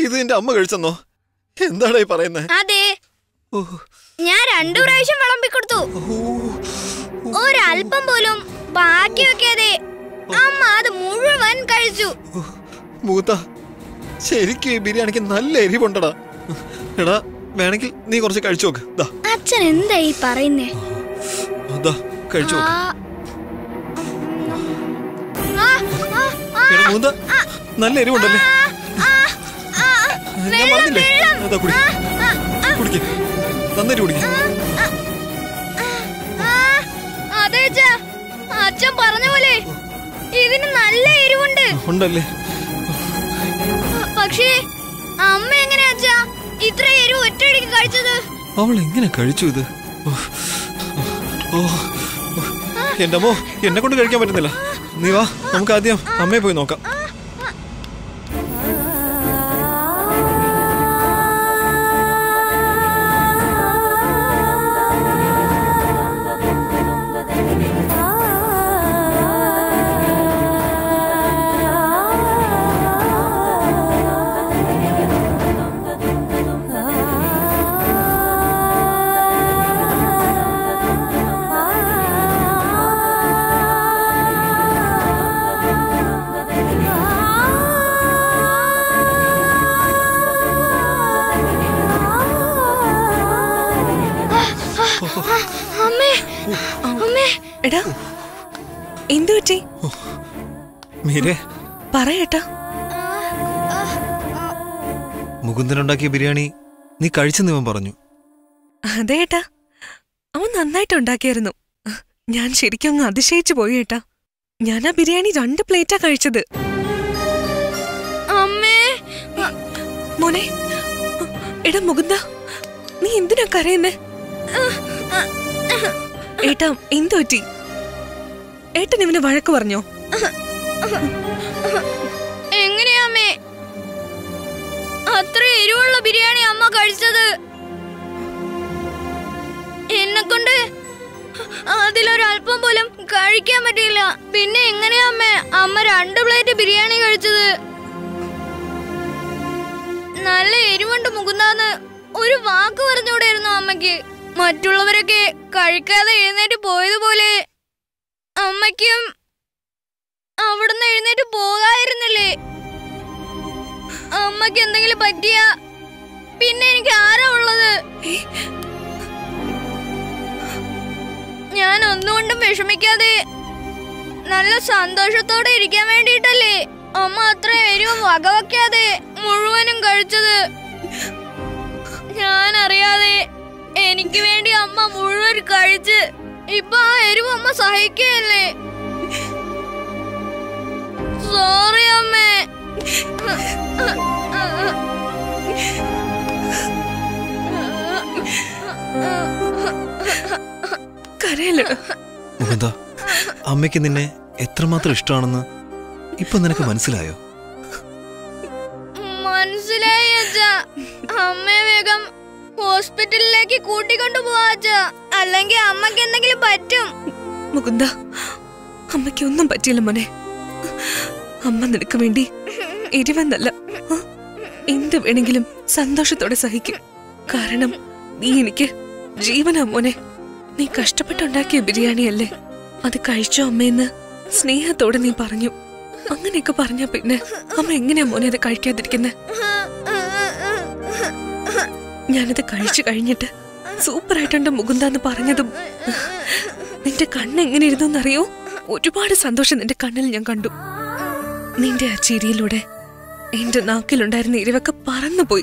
ഇത് നിന്റെ അമ്മ കഴിച്ചെന്നോ എന്താടാ ഈ പറയുന്നേ അതെ ഓ, ഞാൻ രണ്ടു പ്രാവശ്യം വിളമ്പിക്കൊടുത്തു ഓ, ഒരല്പം പോലും ബാക്കി വെക്കാതെ അമ്മ അത് മുഴുവൻ കഴിച്ചു ഓ, മൂത്ത ശരിക്കും ഈ ബിരിയാണിക്ക് നല്ല എരിവുണ്ടടാ എടാ വേണമെങ്കിൽ നീ കുറച്ച് കഴിച്ചു നോക്ക് ദാ അച്ഛൻ എന്താ ഈ പറയുന്നേ ദാ കഴിച്ചു ആ, നോക്ക് ആ, ആ, ആ, എടാ മൂത്ത നല്ല എരിവുണ്ടല്ലേ ആ, ആ, ഞാൻ വെള്ളം, പറഞ്ഞില്ലേ വെള്ളം. അതാ കുടി ആ, ആ, കുടിക്ക് നന്നായിട്ട് കുടിക്ക് ആ, അതെ അച്ഛാ അച്ഛൻ പറഞ്ഞ പോലെ ഇതിന് നല്ല എരിവുണ്ട് ഉണ്ടല്ലേ പക്ഷേ അമ്മ എങ്ങനെയാ അച്ഛാ ഇത്ര എരിവ് ഒറ്റയടിക്ക് കഴിച്ചത് അവൾ എങ്ങനെ കഴിച്ചു ഇത് ഓ, ഓ, ഓ. എന്റെ അമ്മോ എന്നെ കൊണ്ട് കഴിക്കാൻ പറ്റുന്നില്ല നീ വാ നമുക്ക് ആദ്യം അമ്മയെ പോയി നോക്കാം അമ്മേ അമ്മേ എടാ എന്തു പറ്റി മീരെ പറയട്ടാ മുകുന്ദനുണ്ടാക്കിയ ബിരിയാണി നീ കഴിച്ചെന്ന് ഇവൻ പറഞ്ഞു അതെ ഏട്ടാ അവൻ നന്നായിട്ട് ഉണ്ടാക്കിയായിരുന്നു ഞാൻ ശരിക്കും അങ്ങ് അതിശയിച്ചു പോയി ഏട്ടാ ഞാൻ ആ ബിരിയാണി രണ്ട് പ്ലേറ്റാ കഴിച്ചത് അമ്മേ മോനെ എടാ മുകുന്ദ നീ എന്തിനാ കരയുന്നേ ഏട്ടാ എന്തു പറ്റി ഏട്ടൻ ഇവന് വഴക്ക് പറഞ്ഞോ എങ്ങനെയാ അമ്മേ അത്ര എരിവുള്ള ബിരിയാണി അമ്മ കഴിച്ചത് എന്നെ കൊണ്ട് അതിലൊരല്പം പോലും കഴിക്കാൻ പറ്റിയില്ല പിന്നെ എങ്ങനെയാ അമ്മേ അമ്മ രണ്ട് പ്ലേറ്റ് ബിരിയാണി കഴിച്ചത് നല്ല എരിവുണ്ട് മുകുന്താന്ന് ഒരു വാക്ക് പറഞ്ഞുകൂടായിരുന്നു അമ്മയ്ക്ക് മറ്റുള്ളവരൊക്കെ കഴിക്കാതെ എഴുന്നേറ്റ് പോയതുപോലെ അമ്മയ്ക്കും അവിടുന്ന് എഴുന്നേറ്റ് പോകായിരുന്നില്ലേ അമ്മക്ക് എന്തെങ്കിലും പറ്റിയ പിന്നെ എനിക്ക് ആരാ ഉള്ളത് ഞാൻ ഒന്നുകൊണ്ടും വിഷമിക്കാതെ നല്ല സന്തോഷത്തോടെ ഇരിക്കാൻ വേണ്ടിയിട്ടല്ലേ അമ്മ അത്ര എരിവ് വകവയ്ക്കാതെ മുഴുവനും കഴിച്ചത് ഞാൻ അറിയാതെ എനിക്ക് വേണ്ടി അമ്മ മുഴുവൻ കഴിച്ച് ഇപ്പൊ ആ എരിവ് അമ്മ സഹിക്കുകയല്ലേ സോറി അമ്മേ കരയല്ലടാ മുകുന്ദ അമ്മയ്ക്ക് നിന്നെ എത്രമാത്രം ഇഷ്ടമാണെന്ന് ഇപ്പൊ നിനക്ക് മനസ്സിലായോ മനസ്സിലായി അച്ഛാ അമ്മയെ വേഗം ഹോസ്പിറ്റലിലേക്ക് കൂട്ടിക്കൊണ്ടു പോവാ അച്ഛാ അല്ലെങ്കിൽ അമ്മക്ക് എന്തെങ്കിലും പറ്റും മുകുന്ദ അമ്മയ്ക്ക് ഒന്നും പറ്റിയില്ല മോനെ അമ്മ നിനക്ക് വേണ്ടി എരിവെന്നല്ല ആ, എന്ത് വേണമെങ്കിലും സന്തോഷത്തോടെ സഹിക്കും കാരണം നീ എനിക്ക് ജീവനാ മോനെ നീ കഷ്ടപ്പെട്ടുണ്ടാക്കിയ ബിരിയാണിയല്ലേ അത് കഴിച്ചോ അമ്മയെന്ന് സ്നേഹത്തോടെ നീ പറഞ്ഞു അങ്ങനെയൊക്കെ പറഞ്ഞ പിന്നെ അമ്മ എങ്ങനെയാ മോനെ അത് കഴിക്കാതിരിക്കുന്നെ ഞാനത് കഴിച്ചു കഴിഞ്ഞിട്ട് സൂപ്പറായിട്ടുണ്ട് മുകുന്ദാന്ന് പറഞ്ഞതും നിന്റെ കണ്ണ് എങ്ങനെ ഇരുന്നറിയോ ഒരുപാട് സന്തോഷം നിന്റെ കണ്ണിൽ ഞാൻ കണ്ടു നിന്റെ ആ ചിരിയിലൂടെ എന്റെ നാക്കിലുണ്ടായിരുന്ന ഇരിവൊക്കെ പറന്നുപോയി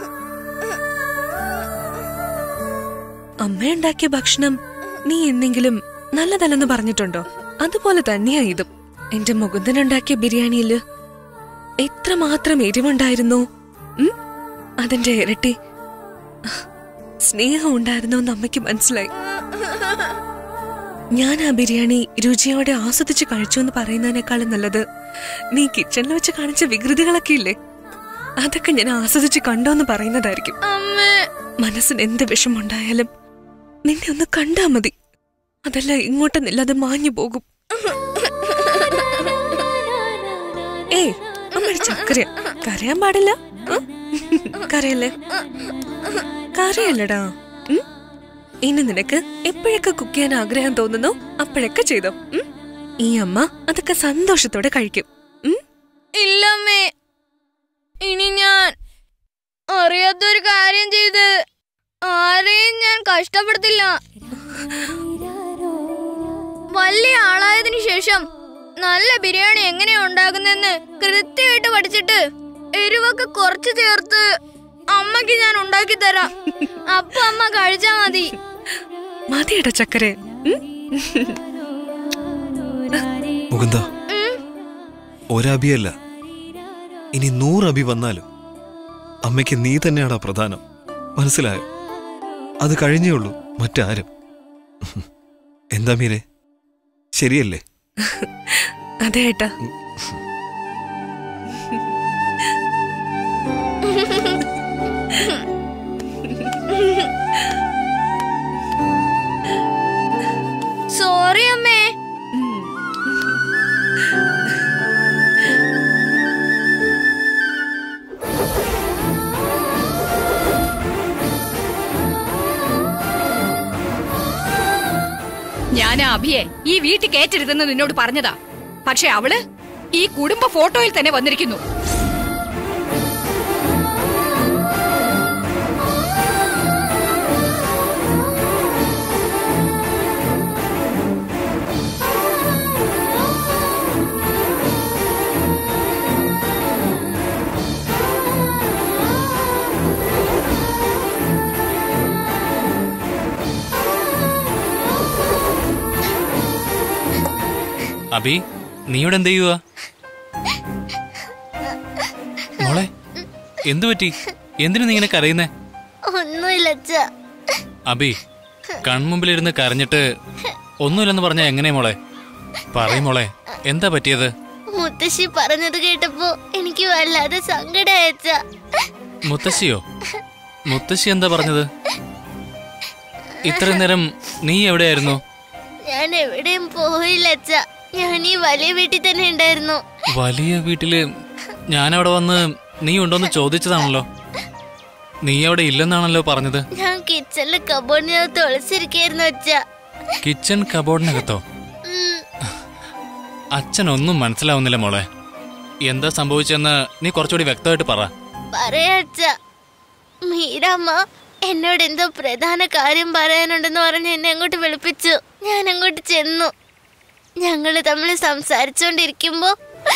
അമ്മയുണ്ടാക്കിയ ഭക്ഷണം നീ എന്തെങ്കിലും നല്ലതല്ലെന്ന് പറഞ്ഞിട്ടുണ്ടോ അതുപോലെ തന്നെയാ ഇതും എന്റെ മുകുന്ദനുണ്ടാക്കിയ ബിരിയാണിയില് എത്രമാത്രം എരിവുണ്ടായിരുന്നു ഉം? അതിന്റെ ഇരട്ടി സ്നേഹം ഉണ്ടായിരുന്നു എന്ന് അമ്മയ്ക്ക് മനസ്സിലായി ഞാൻ ആ ബിരിയാണി രുചിയോടെ ആസ്വദിച്ച് കഴിച്ചു എന്ന് പറയുന്നതിനേക്കാളും നല്ലത് നീ കിച്ചണിൽ വെച്ച് കാണിച്ച വികൃതികളൊക്കെ ഇല്ലേ അതൊക്കെ ഞാൻ ആസ്വദിച്ച് കണ്ടോ എന്ന് പറയുന്നതായിരിക്കും അമ്മേ മനസ്സിന് എന്ത് വിഷമുണ്ടായാലും നിന്നെ ഒന്ന് കണ്ടാ മതി അതല്ല ഇങ്ങോട്ടെന്നില്ലാതെ മാഞ്ഞു പോകും ഏയ് അമ്മ ചക്കര കരയാൻ പാടില്ല ആ? കരയല്ലേ കരയല്ലടാ ഉം? ഇനി നിനക്ക് എപ്പോഴൊക്കെ കുക്ക് ചെയ്യാൻ ആഗ്രഹം തോന്നുന്നു അപ്പോഴൊക്കെ ചെയ്തോ ഉം? ഈ അമ്മ അതൊക്കെ സന്തോഷത്തോടെ കഴിക്കും ഉം? ഇല്ലമ്മേ ഇനി ഞാൻ അറിയാത്തൊരു കാര്യം ചെയ്ത് ആരെയും ഞാൻ കഷ്ടപ്പെടുത്തില്ല വലിയ ആളായതിനു ശേഷം നല്ല ബിരിയാണി എങ്ങനെയാ ഉണ്ടാകുന്നെന്ന് കൃത്യമായിട്ട് പഠിച്ചിട്ട് എരിവൊക്കെ കുറച്ച് ചേർത്ത് അമ്മക്ക് ഞാൻ ഉണ്ടാക്കി തരാം അപ്പൊ അമ്മ കഴിച്ചാ മതി മതിയടാ ചക്കരെ ഉം? മുകുന്ദ ഒരഭിയല്ല ഇനി നൂറ് അഭി വന്നാലും അമ്മയ്ക്ക് നീ തന്നെയാടാ പ്രധാനം മനസ്സിലായോ അത് കഴിഞ്ഞേ ഉള്ളൂ മറ്റാരും എന്താ മീരെ ശരിയല്ലേ അതെ ഏട്ടാ സോറി അമ്മേ ഉം. ഞാൻ ആ അഭിയെ ഈ വീട്ടിൽ കയറ്റരുതെന്ന് നിന്നോട് പറഞ്ഞതാ പക്ഷെ അവള് ഈ കുടുംബ ഫോട്ടോയിൽ തന്നെ വന്നിരിക്കുന്നു അബി നീ ഇവിടെ എന്ത് ചെയ്യുക മോളെ എന്തു പറ്റി എന്തിനു നീ ഇങ്ങനെ കരയുന്നേ ഒന്നുമില്ല അച്ഛാ അബി കൺമുമ്പിലിരുന്ന് കരഞ്ഞിട്ട് ഒന്നുമില്ലെന്ന് പറഞ്ഞ എങ്ങനെ മോളെ പറയും മോളെ എന്താ പറ്റിയത് മുത്തശ്ശി പറഞ്ഞത് കേട്ടപ്പോ എനിക്ക് വല്ലാതെ സങ്കടയച്ച മുത്തശ്ശിയോ മുത്തശ്ശി എന്താ പറഞ്ഞത് ഇത്രയും നേരം നീ എവിടെയായിരുന്നു ഞാൻ എവിടെയും പോയില്ല അച്ഛ ഞാൻ ഈ വലിയ വീട്ടിൽ തന്നെ ഉണ്ടായിരുന്നു വലിയ വീട്ടില് ഞാനവിടെ വന്ന് നീ ഉണ്ടോന്ന് ചോദിച്ചതാണല്ലോ നീ അവിടെ ഇല്ലെന്നാണല്ലോ പറഞ്ഞത് ഞാൻ കിച്ചണിലെ കബോർഡിനകത്ത് ഒളിച്ചിരിക്കായിരുന്നു അച്ഛ കിച്ചൺ കബോർഡിനകത്തോ അച്ഛനൊന്നും മനസ്സിലാവുന്നില്ല മോളെ എന്താ സംഭവിച്ചെന്ന് നീ കുറച്ചുകൂടി വ്യക്തമായിട്ട് പറ പറയാ അച്ഛ മീരമ്മ എന്നോട് എന്തോ പ്രധാന കാര്യം പറയാനുണ്ടെന്ന് പറഞ്ഞ് എന്നെ അങ്ങോട്ട് വിളിപ്പിച്ചു ഞാൻ അങ്ങോട്ട് ചെന്നു ഞങ്ങള് തമ്മിൽ സംസാരിച്ചോണ്ടിരിക്കുമ്പോ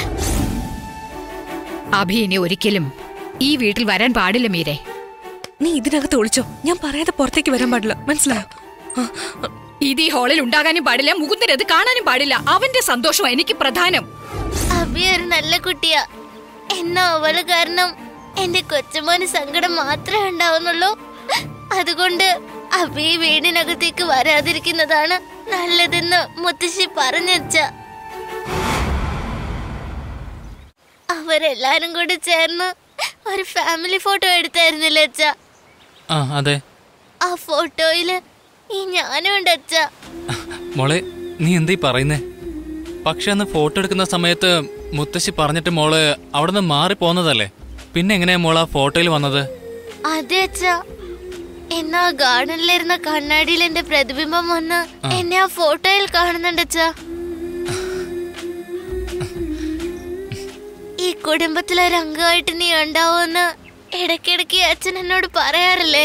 അഭി ഇനി ഒരിക്കലും ഈ വീട്ടിൽ വരാൻ പാടില്ല മീരെ നീ ഇതിനകത്ത് ഒളിച്ചോ ഞാൻ പറയാതെ പുറത്തേക്ക് വരാൻ പാടില്ല മനസ്സിലായോ ആ, ആ, ഇത് ഈ ഹാളിൽ ഉണ്ടാകാനും പാടില്ല മുകുന്ദൻ അത് കാണാനും പാടില്ല അവന്റെ സന്തോഷം എനിക്ക് പ്രധാനം അഭി ഒരു നല്ല കുട്ടിയാ എന്നാ അവള് കാരണം എന്റെ കൊച്ചുമോന് സങ്കടം മാത്രമേ ഉണ്ടാവുന്നുള്ളൂ അതുകൊണ്ട് അഭി ഈ വീടിനകത്തേക്ക് വരാതിരിക്കുന്നതാണ് നല്ലതെന്ന് മുത്തശ്ശി പറഞ്ഞച്ച അവരെല്ലാരും കൂടി ചേർന്ന് ഒരു ഫാമിലി ഫോട്ടോ എടുത്തായിരുന്നില്ലേ അച്ഛ ആ അതെ ആ ഫോട്ടോയില് ഈ ഞാനും ഉണ്ട് അച്ഛ മോളെ നീ എന്തീ പറയുന്നേ പക്ഷെ അന്ന് ഫോട്ടോ എടുക്കുന്ന സമയത്ത് മുത്തശ്ശി പറഞ്ഞിട്ട് മോള് അവിടെ നിന്ന് മാറി പോന്നതല്ലേ പിന്നെ എങ്ങനെയാ മോള് ആ ഫോട്ടോയിൽ വന്നത് അതെ അച്ഛ എന്നാ ഗാർഡനിലിരുന്ന കണ്ണാടിയിൽ എന്റെ പ്രതിബിംബം വന്ന് എന്നെ ആ ഫോട്ടോയിൽ കാണുന്നുണ്ട് അച്ഛ ഈ കുടുംബത്തിലെ ഒരു അംഗമായിട്ട് നീ ഉണ്ടാവുമെന്ന് ഇടയ്ക്കിടയ്ക്ക് അച്ഛൻ എന്നോട് പറയാറില്ലേ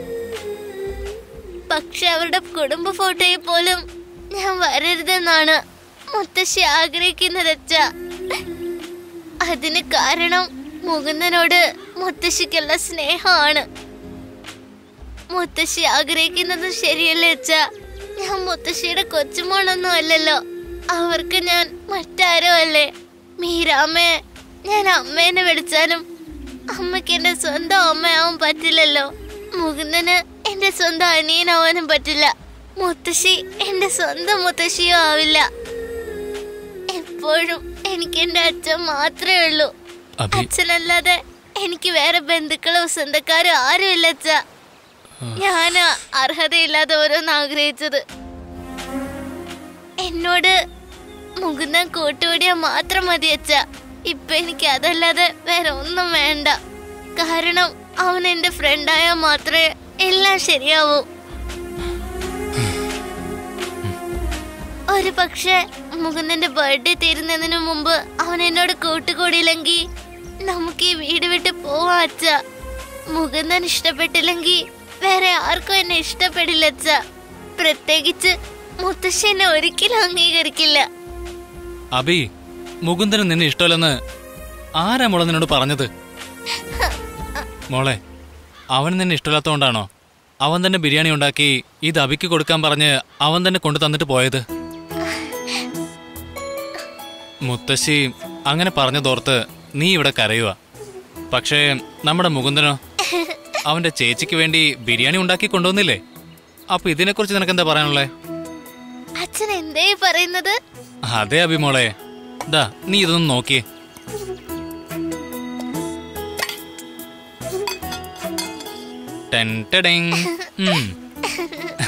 പക്ഷെ അവരുടെ കുടുംബ ഫോട്ടോയിൽ പോലും ഞാൻ വരരുതെന്നാണ് മുത്തശ്ശി ആഗ്രഹിക്കുന്നത് അച്ഛ അതിന് കാരണം മുകുന്ദനോട് മുത്തശ്ശിക്കുള്ള സ്നേഹമാണ് മുത്തശ്ശി ആഗ്രഹിക്കുന്നത് ശരിയല്ലേ അച്ഛ ഞാൻ മുത്തശ്ശിയുടെ കൊച്ചുമോളൊന്നും അല്ലല്ലോ അവർക്ക് ഞാൻ മറ്റാരോ അല്ലേ മീരാമ്മയെ ഞാൻ അമ്മേനെ വിളിച്ചാലും അമ്മയ്ക്ക് എന്റെ സ്വന്തം അമ്മയാവാൻ പറ്റില്ലല്ലോ മുകുന്ദന് എന്റെ സ്വന്തം അനിയനാവാനും പറ്റില്ല മുത്തശ്ശി എന്റെ സ്വന്തം മുത്തശ്ശിയോ ആവില്ല എപ്പോഴും എനിക്ക് എന്റെ അച്ഛൻ മാത്രമേ ഉള്ളൂ അഭി അച്ഛനല്ലാതെ എനിക്ക് വേറെ ബന്ധുക്കളോ സ്വന്തക്കാരോ ആരുമില്ല അച്ഛ ഞാൻ അർഹതയില്ലാതെ ഓരോന്ന് ആഗ്രഹിച്ചത് എന്നോട് മുകുന്ദൻ കൂട്ടുകൂടിയാ മാത്രം മതി അച്ഛ ഇപ്പൊ എനിക്ക് അതല്ലാതെ വേറെ ഒന്നും വേണ്ട കാരണം അവൻ എന്റെ ഫ്രണ്ടായാൽ മാത്രമേ എല്ലാം ശരിയാവൂ ഒരു പക്ഷേ മുകുന്ദന്റെ ബർത്ത്ഡേ തീരുന്നതിന് മുമ്പ് അവൻ എന്നോട് കൂട്ടുകൂടിയില്ലെങ്കിൽ നമുക്ക് ഈ വീട് വിട്ട് പോവാ അച്ഛ മുകുന്ദൻ ഇഷ്ടപ്പെട്ടില്ലെങ്കിൽ വേറെ ആർക്കും എന്നെ ഇഷ്ടപ്പെടില്ല അച്ഛ പ്രത്യേകിച്ച് മുത്തശ്ശി എന്നെ ഒരിക്കലും അംഗീകരിക്കില്ല അബി മുകുന്ദന് നിന്നെ ഇഷ്ടമല്ലെന്ന് ആരാ മോളെ നിന്നോട് പറഞ്ഞത് മോളെ അവൻ നിന്നെ ഇഷ്ടമില്ലാത്തതുകൊണ്ടാണോ അവൻ തന്നെ ബിരിയാണി ഉണ്ടാക്കി ഇത് അബിക്ക് കൊടുക്കാൻ പറഞ്ഞ് അവൻ തന്നെ കൊണ്ടു തന്നിട്ട് പോയത് മുത്തശ്ശി അങ്ങനെ പറഞ്ഞതോർത്ത് നീ ഇവിടെ കരയുക പക്ഷേ നമ്മുടെ മുകുന്ദനോ അവന്റെ ചേച്ചിക്ക് വേണ്ടി ബിരിയാണി ഉണ്ടാക്കി കൊണ്ടുവന്നില്ലേ അപ്പൊ ഇതിനെക്കുറിച്ച് നിനക്കെന്താ പറയാനുള്ളേ അച്ഛൻ എന്തേ പറയുന്നത് അതെ അഭിമോളെ ദാ നീ ഇതൊന്ന് നോക്കിയേ ടെൻ ടെടെങ്. ഉം.